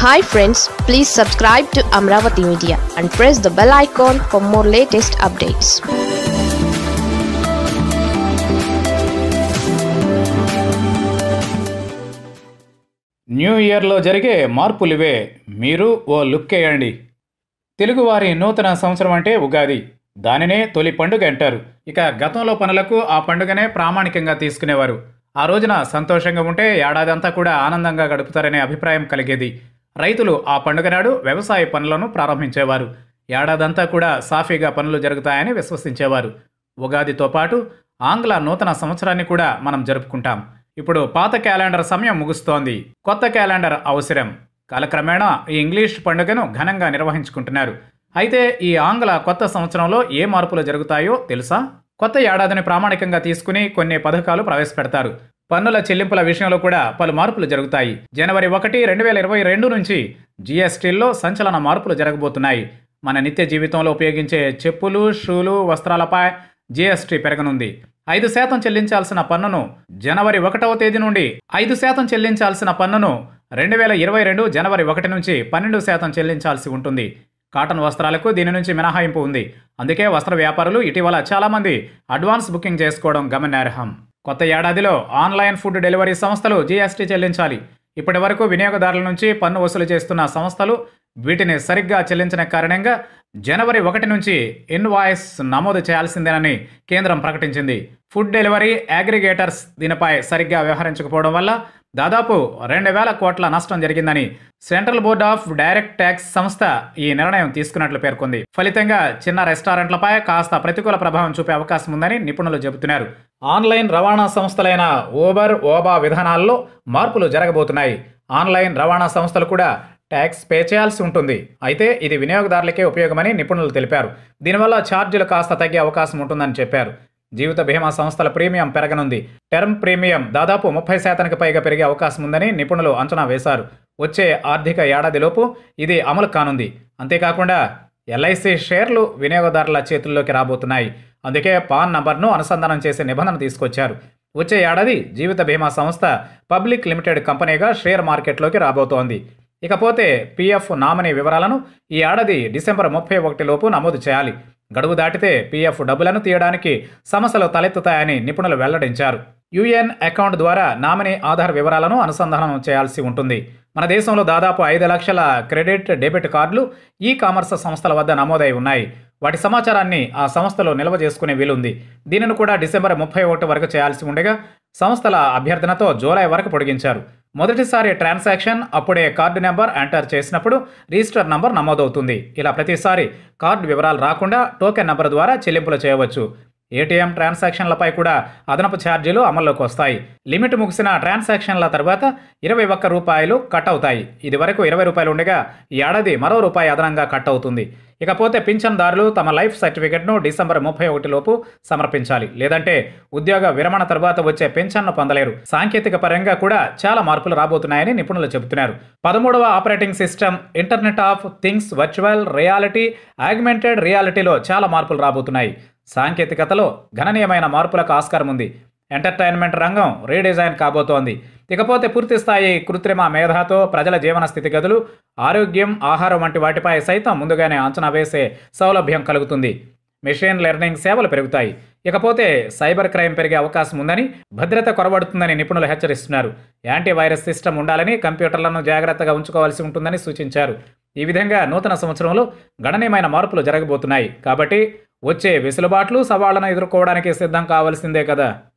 hi friends please subscribe to Amaravati media and press the bell icon for more latest updates new ఇయర్లో జరిగే మార్పులివే మీరు ఓ look వేయండి తెలుగువారి నూతన సంవత్సరం అంటే ఉగాది దానినే తొలి పండుగ అంటారు ఇక గతంలో పనులకు ఆ పండుగనే ప్రామాణికంగా తీసుకునేవారు ఆ రోజున సంతోషంగా ఉంటే ఏడాదంతా కూడా ఆనందంగా గడుపుతారనే అభిప్రాయం కలిగేది రైతులు ఆ పండుగ నాడు వ్యవసాయ పనులను ప్రారంభించేవారు ఏడాదంతా కూడా సాఫీగా పనులు జరుగుతాయని విశ్వసించేవారు ఉగాదితో పాటు ఆంగ్ల నూతన సంవత్సరాన్ని కూడా మనం జరుపుకుంటాం ఇప్పుడు పాత క్యాలెండర్ సమయం ముగుస్తోంది కొత్త క్యాలెండర్ అవసరం కాలక్రమేణా ఈ ఇంగ్లీష్ పండుగను ఘనంగా నిర్వహించుకుంటున్నారు అయితే ఈ ఆంగ్ల కొత్త సంవత్సరంలో ఏ మార్పులు జరుగుతాయో తెలుసా కొత్త ఏడాదిని ప్రామాణికంగా తీసుకుని కొన్ని పథకాలు ప్రవేశపెడతారు పన్నుల చెల్లింపుల విషయంలో కూడా పలు మార్పులు జరుగుతాయి జనవరి ఒకటి రెండు వేల ఇరవై రెండు నుంచి జీఎస్టీల్లో సంచలన మార్పులు జరగబోతున్నాయి మన నిత్య జీవితంలో ఉపయోగించే చెప్పులు షూలు వస్త్రాలపై జీఎస్టీ పెరగనుంది ఐదు శాతం చెల్లించాల్సిన పన్నును జనవరి ఒకటవ తేదీ నుండి ఐదు శాతం చెల్లించాల్సిన పన్నును రెండు వేల ఇరవై రెండు జనవరి ఒకటి నుంచి పన్నెండు శాతం చెల్లించాల్సి ఉంటుంది కాటన్ వస్త్రాలకు దీని నుంచి మినహాయింపు ఉంది అందుకే వస్త్ర వ్యాపారులు ఇటీవల చాలామంది అడ్వాన్స్ బుకింగ్ చేసుకోవడం గమనార్హం కొత్త ఏడాదిలో ఆన్లైన్ ఫుడ్ డెలివరీ సంస్థలు జీఎస్టీ చెల్లించాలి ఇప్పటి వరకు వినియోగదారుల నుంచి పన్ను వసూలు చేస్తున్న సంస్థలు వీటిని సరిగ్గా చెల్లించిన కారణంగా జనవరి ఒకటి నుంచి ఇన్వాయిస్ నమోదు చేయాల్సిందేనని కేంద్రం ప్రకటించింది ఫుడ్ డెలివరీ అగ్రిగేటర్స్ దీనిపై సరిగ్గా వ్యవహరించకపోవడం వల్ల దాదాపు రెండు వేల కోట్ల నష్టం జరిగిందని central board of direct tax సంస్థ ఈ నిర్ణయం తీసుకున్నట్లు పేర్కొంది ఫలితంగా చిన్న రెస్టారెంట్లపై కాస్త ప్రతికూల ప్రభావం చూపే అవకాశం ఉందని నిపుణులు చెబుతున్నారు ఆన్లైన్ రవాణా సంస్థలైన ఓబర్ ఓబా విధానాల్లో మార్పులు జరగబోతున్నాయి ఆన్లైన్ రవాణా సంస్థలు కూడా ట్యాక్స్ పే చేయాల్సి ఉంటుంది అయితే ఇది వినియోగదారులకే ఉపయోగమని నిపుణులు తెలిపారు దీనివల్ల ఛార్జీలు కాస్త తగ్గే అవకాశం ఉంటుందని చెప్పారు జీవిత బీమా సంస్థల ప్రీమియం పెరగనుంది టర్మ్ ప్రీమియం దాదాపు ముప్పై శాతానికి పైగా పెరిగే అవకాశం ఉందని నిపుణులు అంచనా వేశారు వచ్చే ఆర్థిక ఏడాదిలోపు ఇది అమలు కానుంది అంతేకాకుండా ఎల్ఐసి షేర్లు వినియోగదారుల చేతుల్లోకి రాబోతున్నాయి అందుకే పాన్ నంబర్ను అనుసంధానం చేసే నిబంధన తీసుకొచ్చారు వచ్చే ఏడాది జీవిత బీమా సంస్థ పబ్లిక్ లిమిటెడ్ కంపెనీగా షేర్ మార్కెట్లోకి రాబోతోంది ఇకపోతే పీఎఫ్ నామినీ వివరాలను ఈ ఏడాది డిసెంబర్ ముప్పై ఒకటి లోపు నమోదు చేయాలి గడువు దాటితే పీఎఫ్ డబ్బులను తీయడానికి సమస్యలు తలెత్తుతాయని నిపుణులు వెల్లడించారు యుఎన్ అకౌంట్ ద్వారా నామినీ ఆధార్ వివరాలను అనుసంధానం చేయాల్సి ఉంటుంది మన దేశంలో దాదాపు ఐదు లక్షల క్రెడిట్ డెబిట్ కార్డులు ఈ కామర్స్ సంస్థల వద్ద నమోదై ఉన్నాయి వాటి సమాచారాన్ని ఆ సంస్థలో నిల్వ చేసుకునే వీలుంది దీనిని కూడా డిసెంబర్ ముప్పై ఒకటి వరకు చేయాల్సి ఉండగా సంస్థల అభ్యర్థనతో జూలై వరకు పొడిగించారు మొదటిసారి ట్రాన్సాక్షన్ అప్పుడే కార్డు నెంబర్ ఎంటర్ చేసినప్పుడు రిజిస్టర్ నంబర్ నమోదవుతుంది ఇలా ప్రతిసారి కార్డు వివరాలు రాకుండా టోకెన్ నంబర్ ద్వారా చెల్లింపులు చేయవచ్చు ఏటీఎం ట్రాన్సాక్షన్లపై కూడా అదనపు ఛార్జీలు అమల్లోకి వస్తాయి లిమిట్ ముగిసిన ట్రాన్సాక్షన్ల తర్వాత ఇరవై ఒక్క రూపాయలు కట్ అవుతాయి ఇది వరకు ఇరవై రూపాయలు ఉండగా ఈ ఏడాది మరో రూపాయి అదనంగా కట్ అవుతుంది ఇకపోతే పింఛన్దారులు తమ లైఫ్ సర్టిఫికెట్ను డిసెంబర్ ముప్పై ఒకటి లోపు సమర్పించాలి లేదంటే ఉద్యోగ విరమణ తర్వాత వచ్చే పెన్షన్ను పొందలేరు సాంకేతిక పరంగా కూడా చాలా మార్పులు రాబోతున్నాయని నిపుణులు చెబుతున్నారు పదమూడవ operating system internet of things virtual reality augmented రియాలిటీలో చాలా మార్పులు రాబోతున్నాయి సాంకేతికతలో గణనీయమైన మార్పులకు ఆస్కారం ఉంది ఎంటర్టైన్మెంట్ రంగం రీడిజైన్ కాబోతోంది ఇకపోతే పూర్తి స్థాయి కృత్రిమ మేధాతో ప్రజల జీవన స్థితిగతులు ఆరోగ్యం ఆహారం వంటి వాటిపై సైతం ముందుగానే అంచనా వేసే సౌలభ్యం కలుగుతుంది మెషిన్ లెర్నింగ్ సేవలు పెరుగుతాయి ఇకపోతే సైబర్ క్రైమ్ పెరిగే అవకాశం ఉందని భద్రత కొరబడుతుందని నిపుణులు హెచ్చరిస్తున్నారు యాంటీవైరస్ సిస్టమ్ ఉండాలని కంప్యూటర్లను జాగ్రత్తగా ఉంచుకోవాల్సి ఉంటుందని సూచించారు ఈ విధంగా నూతన సంవత్సరంలో గణనీయమైన మార్పులు జరగబోతున్నాయి కాబట్టి వచ్చే వెసులుబాట్లు సవాళ్లను ఎదుర్కోవడానికి సిద్ధం కావాల్సిందే కదా